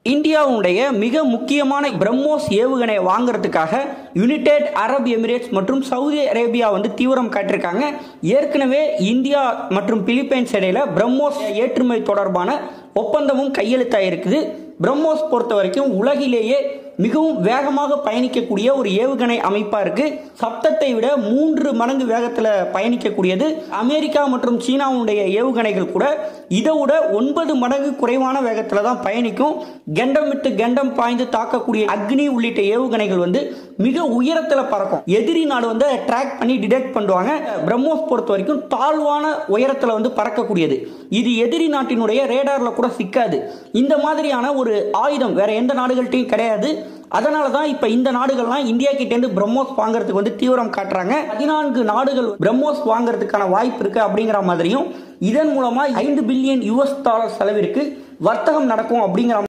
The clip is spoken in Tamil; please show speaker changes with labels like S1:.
S1: இந்தியாவுடைய மிக முக்கியமான பிரம்மோஸ் ஏவுகணை வாங்குறதுக்காக யுனைடெட் அரப் எமிரேட்ஸ் மற்றும் சவுதி அரேபியா வந்து தீவிரம் காட்டியிருக்காங்க ஏற்கனவே இந்தியா மற்றும் பிலிப்பைன்ஸ் இடையில பிரம்மோஸ் ஏற்றுமதி தொடர்பான ஒப்பந்தமும் கையெழுத்தாயிருக்குது பிரம்மோஸ் பொறுத்த வரைக்கும் உலகிலேயே மிகவும் வேகமாக பயணிக்கக்கூடிய ஒரு ஏவுகணை அமைப்பா இருக்கு சப்தத்தை விட மூன்று மடங்கு வேகத்துல பயணிக்கக்கூடியது அமெரிக்கா மற்றும் சீனாவுடைய ஏவுகணைகள் கூட இதை விட ஒன்பது மடங்கு குறைவான வேகத்துல தான் பயணிக்கும் கெண்டம் விட்டு கெண்டம் பாய்ந்து தாக்கக்கூடிய அக்னி உள்ளிட்ட ஏவுகணைகள் வந்து மிக உயரத்துல பறக்கும் எதிரி நாடு வந்து ட்ராக் பண்ணி டிடெக்ட் பண்ணுவாங்க பிரம்மோஸ் பொறுத்த வரைக்கும் தாழ்வான உயரத்துல வந்து பறக்கக்கூடியது இது எதிரி நாட்டினுடைய ரேடார்ல கூட சிக்காது இந்த மாதிரியான ஒரு ஆயுதம் வேற எந்த நாடுகள்கிட்டையும் கிடையாது அதனால தான் இப்ப இந்த நாடுகள்லாம் இந்தியா கிட்ட இருந்து பிரம்மோஸ் வாங்குறதுக்கு வந்து தீவிரம் காட்டுறாங்க பதினான்கு நாடுகள் பிரம்மோஸ் வாங்குறதுக்கான வாய்ப்பு இருக்கு அப்படிங்கிற மாதிரியும் இதன் மூலமா ஐந்து பில்லியன் யுஎஸ் டாலர் செலவிற்கு வர்த்தகம் நடக்கும் அப்படிங்கிற